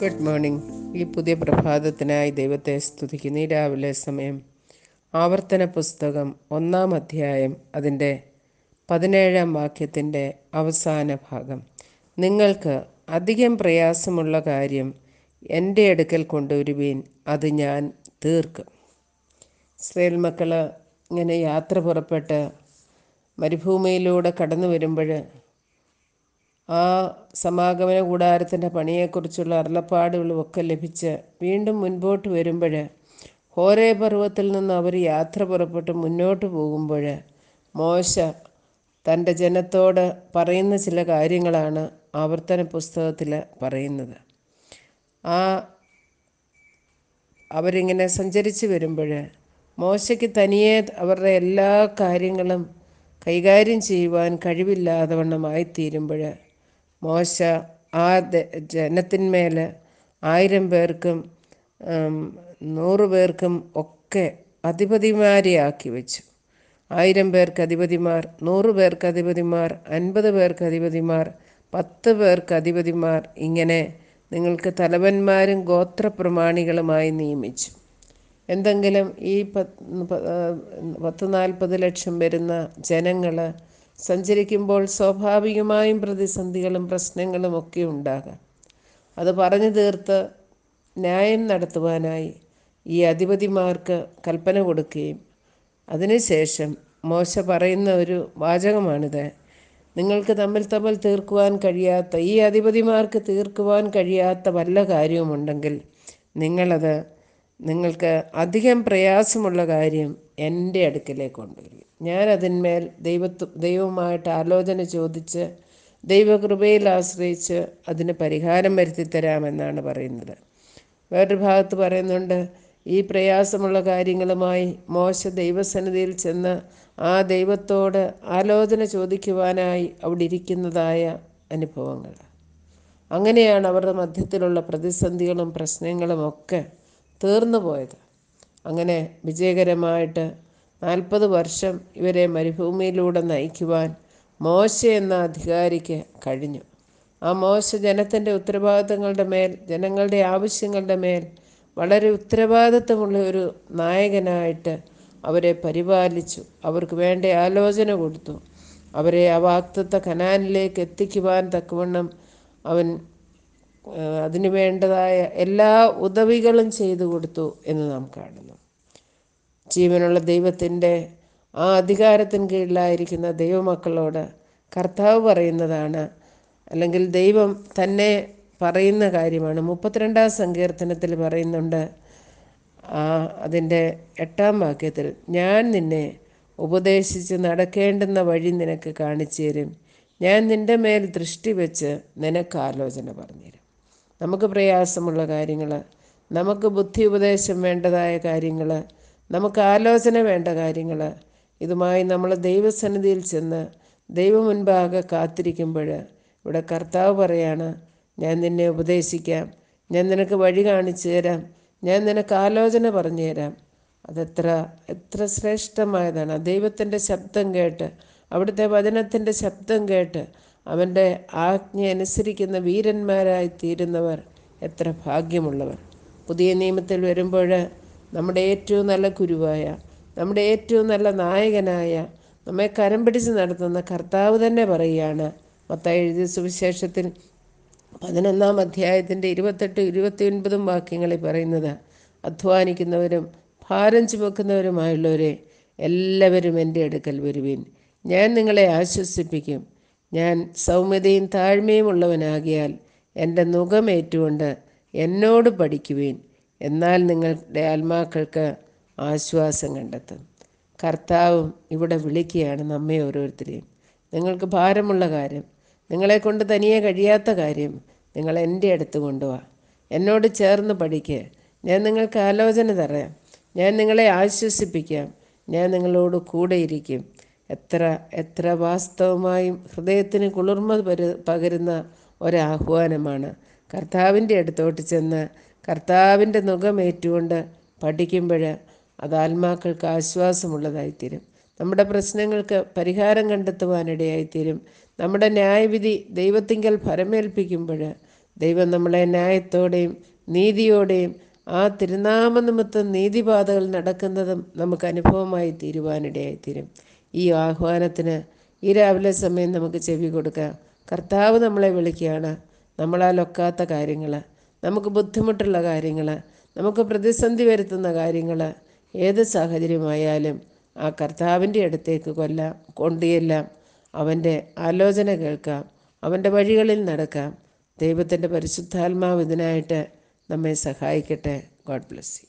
good morning ഈ പുതിയ പ്രഭാതത്തിനായി ദൈവത്തെ സ്തുതിക്കുന്നു ഈ രാവിലെ സമയം ആവർത്തന പുസ്തകം ഒന്നാം അധ്യായം അതിൻ്റെ പതിനേഴാം വാക്യത്തിൻ്റെ അവസാന ഭാഗം നിങ്ങൾക്ക് അധികം പ്രയാസമുള്ള കാര്യം എൻ്റെ അടുക്കൽ കൊണ്ടുവരുവീൻ അത് ഞാൻ തീർക്കും ഇസ്രയേൽ മക്കൾ ഇങ്ങനെ യാത്ര പുറപ്പെട്ട് മരുഭൂമിയിലൂടെ കടന്നു വരുമ്പോൾ ആ സമാഗമന കൂടാരത്തിൻ്റെ പണിയെക്കുറിച്ചുള്ള അരുളപ്പാടുകളും ഒക്കെ ലഭിച്ച് വീണ്ടും മുൻപോട്ട് വരുമ്പോൾ ഹോരേ പർവ്വത്തിൽ നിന്ന് അവർ യാത്ര പുറപ്പെട്ട് മുന്നോട്ട് പോകുമ്പോൾ മോശ തൻ്റെ ജനത്തോട് പറയുന്ന ചില കാര്യങ്ങളാണ് ആവർത്തന പുസ്തകത്തിൽ പറയുന്നത് ആ അവരിങ്ങനെ സഞ്ചരിച്ച് വരുമ്പോൾ മോശയ്ക്ക് തനിയെ അവരുടെ എല്ലാ കാര്യങ്ങളും കൈകാര്യം ചെയ്യുവാൻ കഴിവില്ലാതെ വണ്ണമായിത്തീരുമ്പോൾ മോശ ആ ജനത്തിന്മേൽ ആയിരം പേർക്കും നൂറ് പേർക്കും ഒക്കെ അധിപതിമാരെ ആക്കി വെച്ചു ആയിരം പേർക്ക് അധിപതിമാർ നൂറ് പേർക്ക് അധിപതിമാർ അൻപത് പേർക്ക് അധിപതിമാർ പത്ത് പേർക്ക് അധിപതിമാർ ഇങ്ങനെ നിങ്ങൾക്ക് തലവന്മാരും ഗോത്രപ്രമാണികളുമായി നിയമിച്ചു എന്തെങ്കിലും ഈ പത്ത് നാൽപ്പത് ലക്ഷം വരുന്ന ജനങ്ങൾ സഞ്ചരിക്കുമ്പോൾ സ്വാഭാവികമായും പ്രതിസന്ധികളും പ്രശ്നങ്ങളും ഒക്കെ ഉണ്ടാകാം അത് പറഞ്ഞു തീർത്ത് ന്യായം നടത്തുവാനായി ഈ അധിപതിമാർക്ക് കൽപ്പന കൊടുക്കുകയും അതിനുശേഷം മോശ പറയുന്ന ഒരു വാചകമാണിത് നിങ്ങൾക്ക് തമ്മിൽ തമ്മിൽ തീർക്കുവാൻ കഴിയാത്ത ഈ അധിപതിമാർക്ക് തീർക്കുവാൻ കഴിയാത്ത വല്ല കാര്യവുമുണ്ടെങ്കിൽ നിങ്ങളത് നിങ്ങൾക്ക് അധികം പ്രയാസമുള്ള കാര്യം എൻ്റെ അടുക്കലേക്ക് കൊണ്ടുവരും ഞാൻ അതിന്മേൽ ദൈവത്വ ദൈവവുമായിട്ട് ആലോചന ചോദിച്ച് ദൈവകൃപയിൽ ആശ്രയിച്ച് അതിന് പരിഹാരം വരുത്തി തരാമെന്നാണ് പറയുന്നത് വേറൊരു ഭാഗത്ത് പറയുന്നുണ്ട് ഈ പ്രയാസമുള്ള കാര്യങ്ങളുമായി മോശ ദൈവസന്നിധിയിൽ ചെന്ന് ആ ദൈവത്തോട് ആലോചന ചോദിക്കുവാനായി അവിടെ ഇരിക്കുന്നതായ അനുഭവങ്ങൾ അങ്ങനെയാണ് അവരുടെ മധ്യത്തിലുള്ള പ്രതിസന്ധികളും പ്രശ്നങ്ങളും ഒക്കെ തീർന്നു പോയത് അങ്ങനെ വിജയകരമായിട്ട് നാൽപ്പത് വർഷം ഇവരെ മരുഭൂമിയിലൂടെ നയിക്കുവാൻ മോശ എന്ന അധികാരിക്ക് കഴിഞ്ഞു ആ മോശ ജനത്തിൻ്റെ ഉത്തരവാദിത്തങ്ങളുടെ മേൽ ജനങ്ങളുടെ ആവശ്യങ്ങളുടെ മേൽ വളരെ ഉത്തരവാദിത്തമുള്ള ഒരു നായകനായിട്ട് അവരെ പരിപാലിച്ചു അവർക്ക് വേണ്ട ആലോചന കൊടുത്തു അവരെ ആ വാക്തത്വ കനാനിലേക്ക് എത്തിക്കുവാൻ തക്കവണ്ണം അവൻ അതിന് വേണ്ടതായ എല്ലാ ഉദവികളും ചെയ്തു കൊടുത്തു എന്ന് നാം കാണുന്നു ജീവനുള്ള ദൈവത്തിൻ്റെ ആ അധികാരത്തിന് കീഴിലായിരിക്കുന്ന ദൈവമക്കളോട് കർത്താവ് പറയുന്നതാണ് അല്ലെങ്കിൽ ദൈവം തന്നെ പറയുന്ന കാര്യമാണ് മുപ്പത്തിരണ്ടാം സങ്കീർത്തനത്തിൽ പറയുന്നുണ്ട് ആ അതിൻ്റെ എട്ടാം വാക്യത്തിൽ ഞാൻ നിന്നെ ഉപദേശിച്ച് നടക്കേണ്ടുന്ന വഴി നിനക്ക് കാണിച്ചു തരും ഞാൻ നിൻ്റെ മേൽ ദൃഷ്ടി വെച്ച് നിനക്ക് ആലോചന പറഞ്ഞുതരും നമുക്ക് പ്രയാസമുള്ള കാര്യങ്ങൾ നമുക്ക് ബുദ്ധി ഉപദേശം വേണ്ടതായ കാര്യങ്ങൾ നമുക്ക് ആലോചന വേണ്ട കാര്യങ്ങൾ ഇതുമായി നമ്മൾ ദൈവസന്നിധിയിൽ ചെന്ന് ദൈവം മുൻപാകെ കാത്തിരിക്കുമ്പോൾ ഇവിടെ കർത്താവ് പറയാണ് ഞാൻ നിന്നെ ഉപദേശിക്കാം ഞാൻ നിനക്ക് വഴി കാണിച്ചു തരാം ഞാൻ നിനക്ക് ആലോചന പറഞ്ഞു തരാം അതെത്ര എത്ര ശ്രേഷ്ഠമായതാണ് ദൈവത്തിൻ്റെ ശബ്ദം കേട്ട് അവിടുത്തെ വചനത്തിൻ്റെ ശബ്ദം കേട്ട് അവൻ്റെ ആജ്ഞ അനുസരിക്കുന്ന വീരന്മാരായി തീരുന്നവർ എത്ര ഭാഗ്യമുള്ളവർ പുതിയ നിയമത്തിൽ വരുമ്പോൾ നമ്മുടെ ഏറ്റവും നല്ല ഗുരുവായ നമ്മുടെ ഏറ്റവും നല്ല നായകനായ നമ്മെ കരം പിടിച്ച് നടത്തുന്ന കർത്താവ് തന്നെ പറയുകയാണ് മത്തായി എഴുതിയ സുവിശേഷത്തിൽ പതിനൊന്നാം അധ്യായത്തിൻ്റെ ഇരുപത്തെട്ട് ഇരുപത്തി ഒൻപതും വാക്യങ്ങളിൽ പറയുന്നത് അധ്വാനിക്കുന്നവരും ഭാരം ചുമക്കുന്നവരുമായുള്ളവരെ എല്ലാവരും എൻ്റെ അടുക്കൽ വരുവീൻ ഞാൻ നിങ്ങളെ ആശ്വസിപ്പിക്കും ഞാൻ സൗമ്യതയും താഴ്മയും ഉള്ളവനാകിയാൽ എൻ്റെ മുഖമേറ്റുകൊണ്ട് എന്നോട് പഠിക്കുവീൻ എന്നാൽ നിങ്ങളുടെ ആത്മാക്കൾക്ക് ആശ്വാസം കണ്ടെത്തും കർത്താവും ഇവിടെ വിളിക്കുകയാണ് നമ്മെ ഓരോരുത്തരെയും നിങ്ങൾക്ക് ഭാരമുള്ള കാര്യം നിങ്ങളെ കൊണ്ട് തനിയെ കഴിയാത്ത കാര്യം നിങ്ങൾ എൻ്റെ അടുത്ത് കൊണ്ടുപോവാ എന്നോട് ചേർന്ന് പഠിക്കുക ഞാൻ നിങ്ങൾക്ക് ആലോചന തരാം ഞാൻ നിങ്ങളെ ആശ്വസിപ്പിക്കാം ഞാൻ നിങ്ങളോട് കൂടെ ഇരിക്കും എത്ര എത്ര വാസ്തവമായും ഹൃദയത്തിന് കുളിർമ പരു പകരുന്ന ഒരാഹ്വാനമാണ് കർത്താവിൻ്റെ അടുത്തോട്ട് ചെന്ന് കർത്താവിൻ്റെ മുഖമേറ്റുകൊണ്ട് പഠിക്കുമ്പോൾ അത് ആത്മാക്കൾക്ക് ആശ്വാസമുള്ളതായിത്തീരും നമ്മുടെ പ്രശ്നങ്ങൾക്ക് പരിഹാരം കണ്ടെത്തുവാനിടയായിത്തീരും നമ്മുടെ ന്യായവിധി ദൈവത്തിങ്കൽ ഫലമേൽപ്പിക്കുമ്പോൾ ദൈവം നമ്മളെ ന്യായത്തോടെയും നീതിയോടെയും ആ തിരുനാമ നിമിത്തം നീതിപാതകൾ നടക്കുന്നതും നമുക്ക് അനുഭവമായി തീരുവാനിടയായിത്തീരും ഈ ആഹ്വാനത്തിന് ഈ രാവിലെ സമയം നമുക്ക് ചെവി കൊടുക്കാം കർത്താവ് നമ്മളെ വിളിക്കുകയാണ് നമ്മളാലൊക്കാത്ത കാര്യങ്ങൾ നമുക്ക് ബുദ്ധിമുട്ടുള്ള കാര്യങ്ങൾ നമുക്ക് പ്രതിസന്ധി വരുത്തുന്ന കാര്യങ്ങൾ ഏത് സാഹചര്യമായാലും ആ കർത്താവിൻ്റെ അടുത്തേക്ക് കൊല്ലാം കൊണ്ടുചെല്ലാം അവൻ്റെ ആലോചന കേൾക്കാം അവൻ്റെ വഴികളിൽ നടക്കാം ദൈവത്തിൻ്റെ പരിശുദ്ധാത്മാവ് ഇതിനായിട്ട് നമ്മെ സഹായിക്കട്ടെ ഗോഡ് ബ്ലെസ് യു